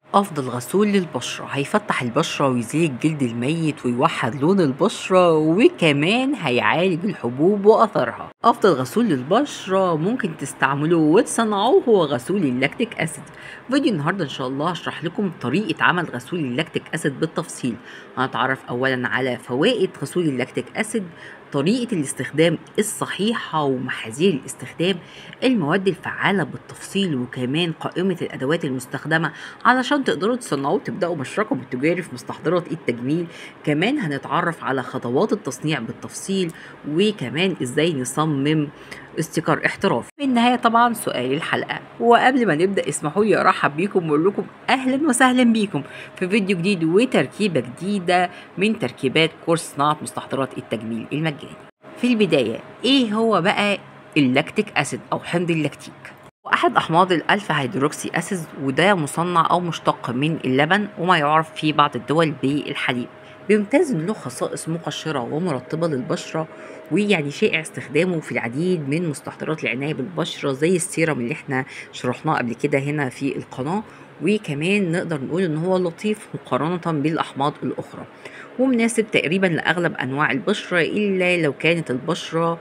أفضل غسول للبشرة هيفتح البشرة ويزيل الجلد الميت ويوحد لون البشرة وكمان هيعالج الحبوب وأثرها أفضل غسول للبشرة ممكن تستعملوه وتصنعوه هو غسول اللاكتيك أسيد فيديو النهاردة إن شاء الله هشرح لكم طريقة عمل غسول اللاكتيك أسيد بالتفصيل هنتعرف أولا على فوائد غسول اللاكتيك أسيد طريقة الاستخدام الصحيحة ومحاذير الاستخدام المواد الفعالة بالتفصيل وكمان قائمة الأدوات المستخدمة علشان تقدروا تصنعوه وتبدأوا مشروعكم التجاري في مستحضرات التجميل كمان هنتعرف على خطوات التصنيع بالتفصيل وكمان ازاي نصمم استيكر احترافي في النهاية طبعا سؤال الحلقة وقبل ما نبدأ اسمحوا لي ارحب بيكم واقول لكم اهلا وسهلا بيكم في فيديو جديد وتركيبة جديدة من تركيبات كورس صناعة مستحضرات التجميل المجاني في البداية ايه هو بقى اللاكتيك اسيد او حمض اللاكتيك واحد احماض الالفا هيدروكسي اسيد وده مصنع او مشتق من اللبن وما يعرف في بعض الدول بالحليب بيمتاز انه له خصائص مقشرة ومرطبة للبشرة ويعني شائع استخدامه في العديد من مستحضرات العناية بالبشرة زي السيرم اللي احنا شرحناه قبل كده هنا في القناة وكمان نقدر نقول ان هو لطيف مقارنة بالاحماض الاخرى ومناسب تقريبا لاغلب انواع البشرة الا لو كانت البشرة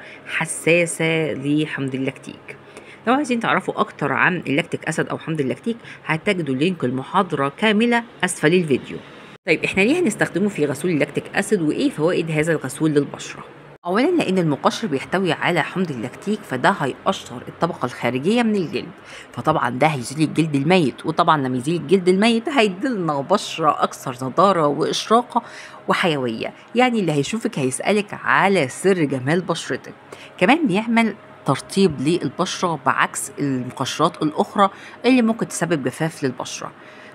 حساسة لحمض اللاكتيك لو عايزين تعرفوا اكتر عن اللاكتيك اسيد او حمض اللاكتيك هتجدوا لينك المحاضرة كاملة اسفل الفيديو طيب احنا ليه هنستخدمه في غسول اللاكتيك اسيد وايه فوائد هذا الغسول للبشره اولا لان المقشر بيحتوي على حمض اللاكتيك فده هيقشر الطبقه الخارجيه من الجلد فطبعا ده هيزيل الجلد الميت وطبعا لما يزيل الجلد الميت هيديلنا بشره اكثر نضاره واشراقه وحيويه يعني اللي هيشوفك هيسالك على سر جمال بشرتك كمان بيعمل ترطيب للبشره بعكس المقشرات الاخرى اللي ممكن تسبب جفاف للبشره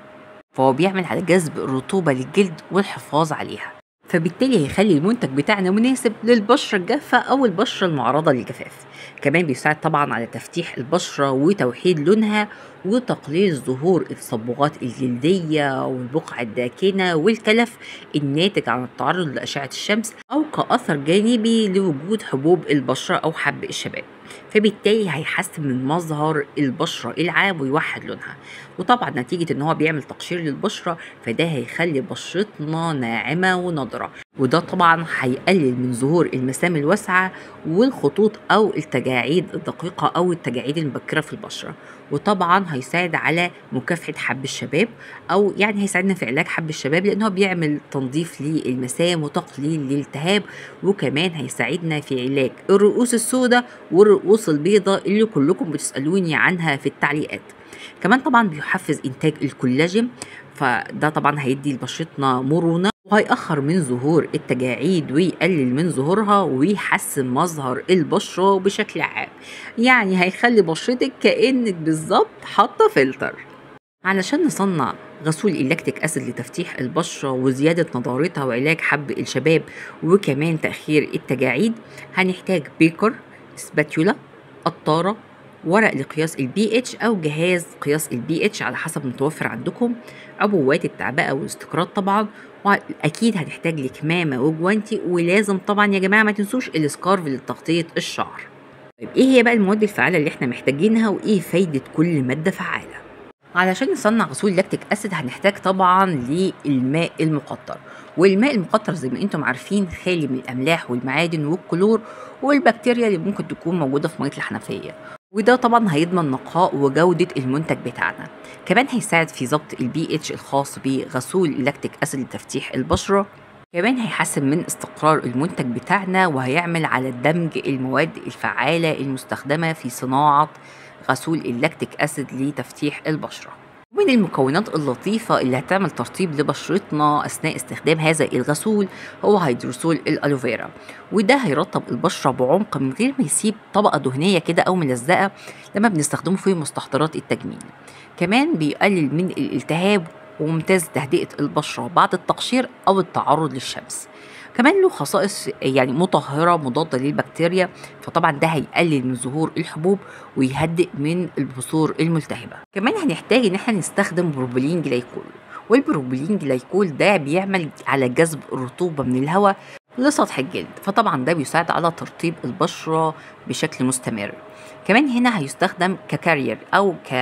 فهو بيعمل على جذب الرطوبة للجلد والحفاظ عليها فبالتالي هيخلي المنتج بتاعنا مناسب للبشرة الجافة أو البشرة المعرضة للجفاف كمان بيساعد طبعا على تفتيح البشرة وتوحيد لونها وتقليل ظهور التصبغات الجلدية والبقع الداكنة والكلف الناتج عن التعرض لأشعة الشمس أو كأثر جانبي لوجود حبوب البشرة أو حب الشباب فبالتالي هيحسن من مظهر البشرة العام ويوحد لونها وطبعا نتيجة ان هو بيعمل تقشير للبشرة فده هيخلي بشرتنا ناعمة ونضرة وده طبعا هيقلل من ظهور المسام الواسعة والخطوط او التجاعيد الدقيقة او التجاعيد المبكرة في البشرة وطبعا هيساعد على مكافحة حب الشباب او يعني هيساعدنا في علاج حب الشباب لان هو بيعمل تنظيف للمسام وتقليل للالتهاب وكمان هيساعدنا في علاج الرؤوس السوداء والرؤوس البيضاء اللي كلكم بتسألوني عنها في التعليقات كمان طبعا بيحفز انتاج الكولاجين فده طبعا هيدي لبشرتنا مرونه وهيأخر من ظهور التجاعيد ويقلل من ظهورها ويحسن مظهر البشرة بشكل عام يعني هيخلي بشرتك كأنك بالظبط حاطة فلتر علشان نصنع غسول اللاكتيك اسيد لتفتيح البشره وزياده نضارتها وعلاج حب الشباب وكمان تاخير التجاعيد هنحتاج بيكر سباتيولا قطاره ورق لقياس البي اتش او جهاز قياس البي اتش على حسب متوفر عندكم عبوات التعبئه والاستقراض طبعا واكيد هنحتاج لكمامه وجوانتي ولازم طبعا يا جماعه ما تنسوش السكارف لتغطيه الشعر طيب ايه هي بقى المواد الفعاله اللي احنا محتاجينها وايه فايده كل ماده فعاله علشان نصنع غسول لاكتيك اسيد هنحتاج طبعا للماء المقطر والماء المقطر زي ما انتم عارفين خالي من الاملاح والمعادن والكلور والبكتيريا اللي ممكن تكون موجوده في ميه الحنفيه وده طبعا هيضمن نقاء وجودة المنتج بتاعنا كمان هيساعد في ضبط البي اتش الخاص بغسول اللاكتيك اسيد لتفتيح البشرة كمان هيحسن من استقرار المنتج بتاعنا وهيعمل على دمج المواد الفعالة المستخدمة في صناعة غسول اللاكتيك اسيد لتفتيح البشره من المكونات اللطيفة اللي هتعمل ترطيب لبشرتنا أثناء استخدام هذا الغسول هو هيدروسول الألوفيرا وده هيرطب البشرة بعمق من غير ما يسيب طبقة دهنية كده أو ملزقة لما بنستخدمه في مستحضرات التجميل كمان بيقلل من الالتهاب وممتاز تهدئة البشرة بعد التقشير أو التعرض للشمس كمان له خصائص يعني مطهرة مضادة للبكتيريا فطبعا ده هيقلل من ظهور الحبوب ويهدئ من البثور الملتهبة كمان هنحتاج ان احنا نستخدم بروبلين جلايكول والبروبلين جلايكول ده بيعمل على جذب الرطوبة من الهواء لسطح الجلد فطبعا ده بيساعد على ترطيب البشرة بشكل مستمر كمان هنا هيستخدم ككارير او ك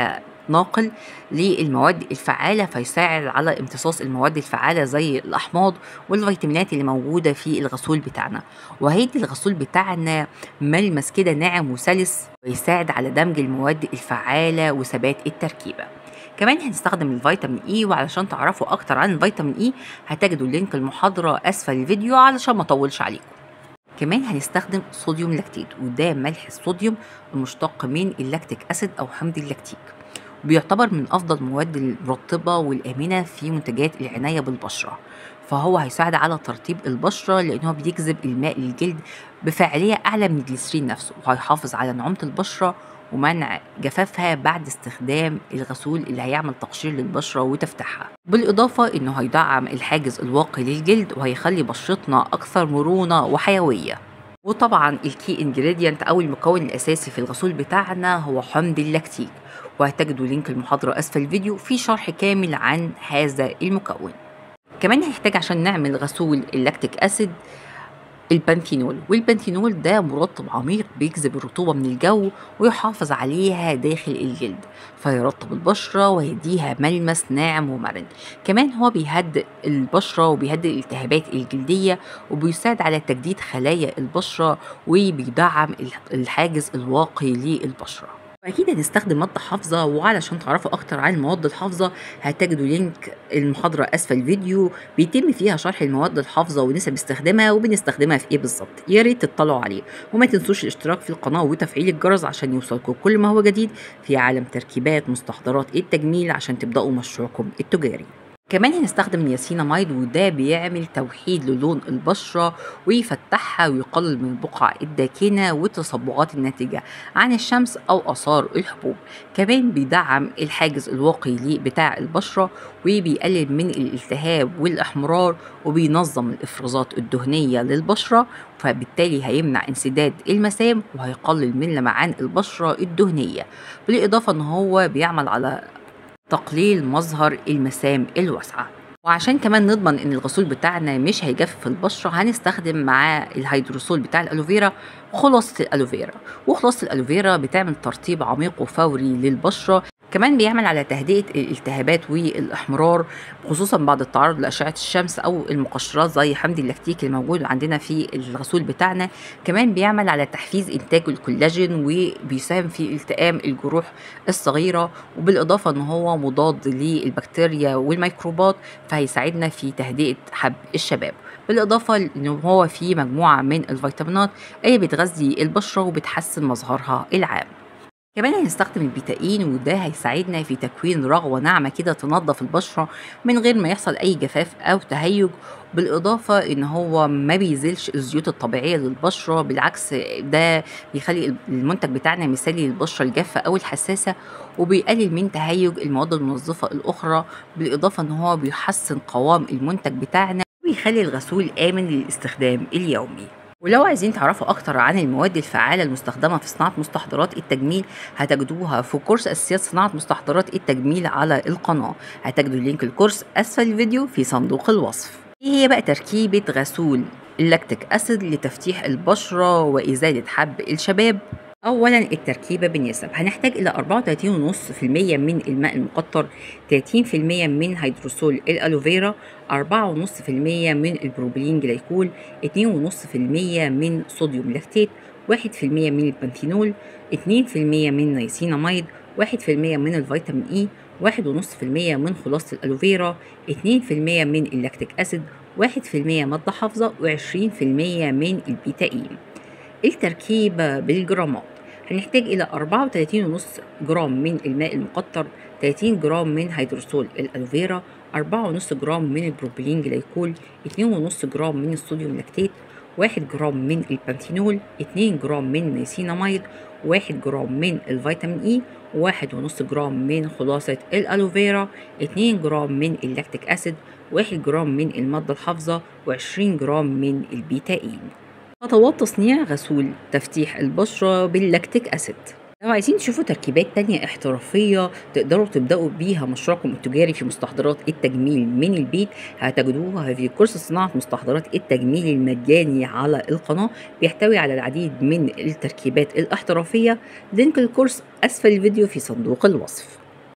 ناقل للمواد الفعالة فيساعد على امتصاص المواد الفعالة زي الأحماض والفيتامينات اللي موجودة في الغسول بتاعنا وهيدي الغسول بتاعنا ملمس كده ناعم وسلس ويساعد على دمج المواد الفعالة وثبات التركيبة كمان هنستخدم الفيتامين اي وعلشان تعرفوا اكتر عن الفيتامين اي هتجدوا لينك المحاضرة اسفل الفيديو علشان ما اطولش عليكم كمان هنستخدم صوديوم لاكتيت وده ملح الصوديوم المشتق من اللاكتيك اسيد او حمض اللاكتيك بيعتبر من افضل المواد المرطبه والامنه في منتجات العنايه بالبشره فهو هيساعد على ترطيب البشره لانه بيجذب الماء للجلد بفاعليه اعلى من الجليسرين نفسه وهيحافظ على نعومه البشره ومنع جفافها بعد استخدام الغسول اللي هيعمل تقشير للبشرة وتفتحها بالإضافة إنه هيدعم الحاجز الواقي للجلد وهيخلي بشرتنا أكثر مرونة وحيوية وطبعا الكي انجريدينت او المكون الاساسي في الغسول بتاعنا هو حمض اللاكتيك وهتجدوا لينك المحاضرة اسفل الفيديو في شرح كامل عن هذا المكون كمان هنحتاج عشان نعمل غسول اللاكتيك اسيد البنتينول والبنتينول ده مرطب عميق بيجذب الرطوبة من الجو ويحافظ عليها داخل الجلد فيرطب البشرة ويديها ملمس ناعم ومرن كمان هو بيهدئ البشرة وبيهدئ الالتهابات الجلدية وبيساعد على تجديد خلايا البشرة وبيدعم الحاجز الواقي للبشرة واكيد هنستخدم ماده حافظه وعلشان تعرفوا اكتر عن المواد الحافظه هتجدوا لينك المحاضره اسفل الفيديو بيتم فيها شرح المواد الحافظه ونسب استخدامها وبنستخدمها في ايه بالظبط يا ريت تطلعوا عليه وما تنسوش الاشتراك في القناه وتفعيل الجرس عشان يوصلكم كل ما هو جديد في عالم تركيبات مستحضرات التجميل عشان تبداوا مشروعكم التجاري كمان هنستخدم نياسيناميد وده بيعمل توحيد للون البشرة ويفتحها ويقلل من البقع الداكنة والتصبغات الناتجة عن الشمس أو آثار الحبوب كمان بيدعم الحاجز الواقي بتاع البشرة وبيقلل من الالتهاب والإحمرار وبينظم الإفرازات الدهنية للبشرة فبالتالي هيمنع انسداد المسام وهيقلل من لمعان البشرة الدهنية بالإضافة إن هو بيعمل على تقليل مظهر المسام الواسعة وعشان كمان نضمن ان الغسول بتاعنا مش هيجفف البشره هنستخدم معاه الهيدروسول بتاع الالوفيرا وخلاصه الالوفيرا وخلاصه الالوفيرا بتعمل ترطيب عميق وفوري للبشره كمان بيعمل على تهدئة الالتهابات والإحمرار خصوصا بعد التعرض لأشعة الشمس أو المقشرات زي حمض اللاكتيك الموجود عندنا في الغسول بتاعنا كمان بيعمل على تحفيز إنتاج الكولاجين وبيساهم في التئام الجروح الصغيرة وبالإضافة إن هو مضاد للبكتيريا والميكروبات فهيساعدنا في تهدئة حب الشباب بالإضافة إن هو فيه مجموعة من الفيتامينات اللي بتغذي البشرة وبتحسن مظهرها العام كمان هنستخدم البيتاين وده هيساعدنا في تكوين رغوة ناعمة كده تنظف البشرة من غير ما يحصل أي جفاف أو تهيج بالإضافة إن هو ما بيزيلش الزيوت الطبيعية للبشرة بالعكس ده بيخلي المنتج بتاعنا مثالي للبشرة الجافة أو الحساسة وبيقلل من تهيج المواد المنظفة الأخرى بالإضافة إن هو بيحسن قوام المنتج بتاعنا ويخلي الغسول آمن للاستخدام اليومي ولو عايزين تعرفوا اكتر عن المواد الفعاله المستخدمه في صناعه مستحضرات التجميل هتجدوها في كورس اساسيات صناعه مستحضرات التجميل على القناه هتجدوا لينك الكورس اسفل الفيديو في صندوق الوصف ايه هي بقى تركيبه غسول اللاكتيك اسيد لتفتيح البشره وازاله حب الشباب أولا التركيبة بالنسب هنحتاج إلى 34.5% من الماء المقطر 30% من هيدروسول الألوفيرا 4.5% من البروبلين جلايكول 2.5% من صوديوم لاكتيت 1% من البنتينول 2% من نيسيناميد 1% من الفيتامين إي 1.5% من خلاصة الألوفيرا 2% من اللاكتيك أسيد 1% مادة حافظة و20% من البيتاين التركيبة بالجرامات هنحتاج إلى 34.5 جرام من الماء المقطر 30 جرام من هيدروسول الألوفيرا 4.5 جرام من البروبيلين جلايكول 2.5 جرام من الصوديوم لاكتيت 1 جرام من البنتينول 2 جرام من نيسيناميد 1 جرام من الفيتامين اي 1.5 جرام من خلاصة الألوفيرا 2 جرام من اللاكتيك أسيد 1 جرام من المادة الحافظة و20 جرام من البيتاين خطوات تصنيع غسول تفتيح البشرة باللاكتيك أسيد لو عايزين تشوفوا تركيبات تانية احترافية تقدروا تبدأوا بيها مشروعكم التجاري في مستحضرات التجميل من البيت هتجدوها في كورس صناعة مستحضرات التجميل المجاني على القناة بيحتوي على العديد من التركيبات الاحترافية لينك الكورس أسفل الفيديو في صندوق الوصف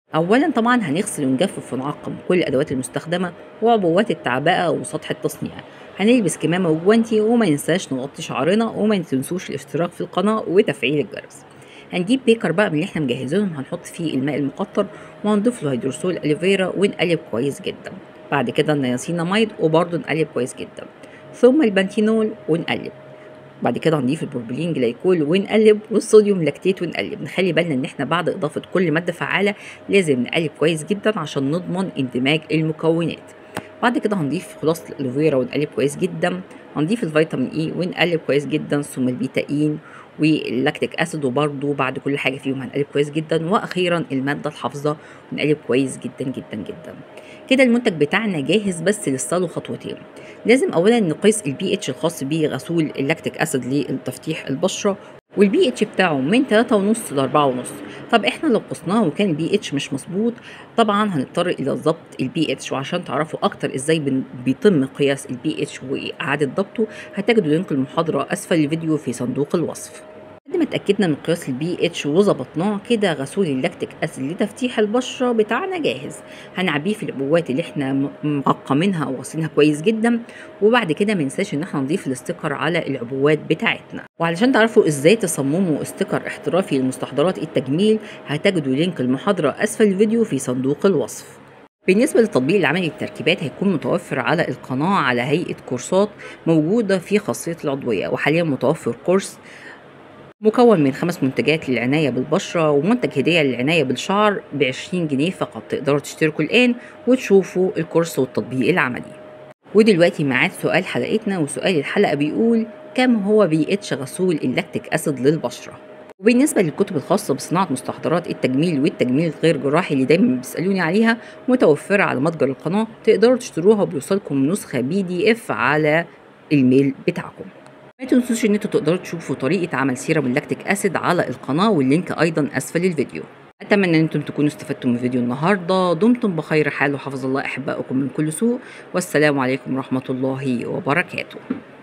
اولا طبعا هنغسل ونجفف ونعقم كل الادوات المستخدمه وعبوات التعبئه وسطح التصنيع هنلبس كمامه وجوانتي وما ننساش نغطي شعرنا وما تنسوش الاشتراك في القناه وتفعيل الجرس هنجيب بيكر بقى من اللي احنا مجهزينهم هنحط فيه الماء المقطر وهنضيف له هيدروسول اليفيرا ونقلب كويس جدا بعد كده النياسيناميد وبرضه نقلب كويس جدا ثم البنتينول ونقلب بعد كده هنضيف البروبيلين جلايكول ونقلب والصوديوم لاكتيت ونقلب نخلي بالنا ان احنا بعد اضافه كل ماده فعاله لازم نقلب كويس جدا عشان نضمن اندماج المكونات بعد كده هنضيف خلاصة الالوفيرا ونقلب كويس جدا هنضيف الفيتامين اي ونقلب كويس جدا ثم البيتاين واللاكتيك اسيد وبرده بعد كل حاجه فيهم هنقلب كويس جدا واخيرا الماده الحافظه ونقلب كويس جدا جدا جدا كده المنتج بتاعنا جاهز بس لسه له خطوتين لازم اولا نقيس البي اتش الخاص بغسول اللاكتيك اسيد لتفتيح البشره والبي اتش بتاعه من 3.5 ل 4.5 طب احنا لو قسناه وكان البي اتش مش مظبوط طبعا هنضطر الى ضبط البي اتش وعشان تعرفوا اكتر ازاي بن- بيتم قياس البي اتش واعاده ضبطه هتجدوا لينك المحاضره اسفل الفيديو في صندوق الوصف بعد ما اتاكدنا من قياس البي اتش وظبطناه كده غسول اللاكتيك اسيد لتفتيح البشره بتاعنا جاهز هنعبيه في العبوات اللي احنا م- معقمينها او غاسلينها كويس جدا وبعد كده ما ننساش ان احنا نضيف الاستيكر على العبوات بتاعتنا وعلشان تعرفوا ازاي تصمموا استيكر احترافي لمستحضرات التجميل هتجدوا لينك المحاضره اسفل الفيديو في صندوق الوصف بالنسبة للتطبيق العملي للتركيبات هيكون متوفر على القناة على هيئة كورسات موجودة في خاصية العضوية وحاليا متوفر كورس مكون من خمس منتجات للعناية بالبشرة ومنتج هدية للعناية بالشعر ب 20 جنيه فقط تقدروا تشتركوا الآن وتشوفوا الكورس والتطبيق العملي ودلوقتي ميعاد سؤال حلقتنا وسؤال الحلقة بيقول كم هو بي اتش غسول اللاكتيك أسيد للبشرة وبالنسبة للكتب الخاصة بصناعة مستحضرات التجميل والتجميل الغير جراحي اللي دايما بيسألوني عليها متوفرة على متجر القناة تقدروا تشتروها وبيوصلكم نسخة بي دي اف على الميل بتاعكم ما تنسوش ان انتوا تقدروا تشوفوا طريقة عمل سيرم اللاكتيك اسيد على القناة واللينك ايضا اسفل الفيديو اتمنى ان انتم تكونوا استفدتم من فيديو النهارده دمتم بخير حال وحفظ الله احبائكم من كل سوء والسلام عليكم ورحمه الله وبركاته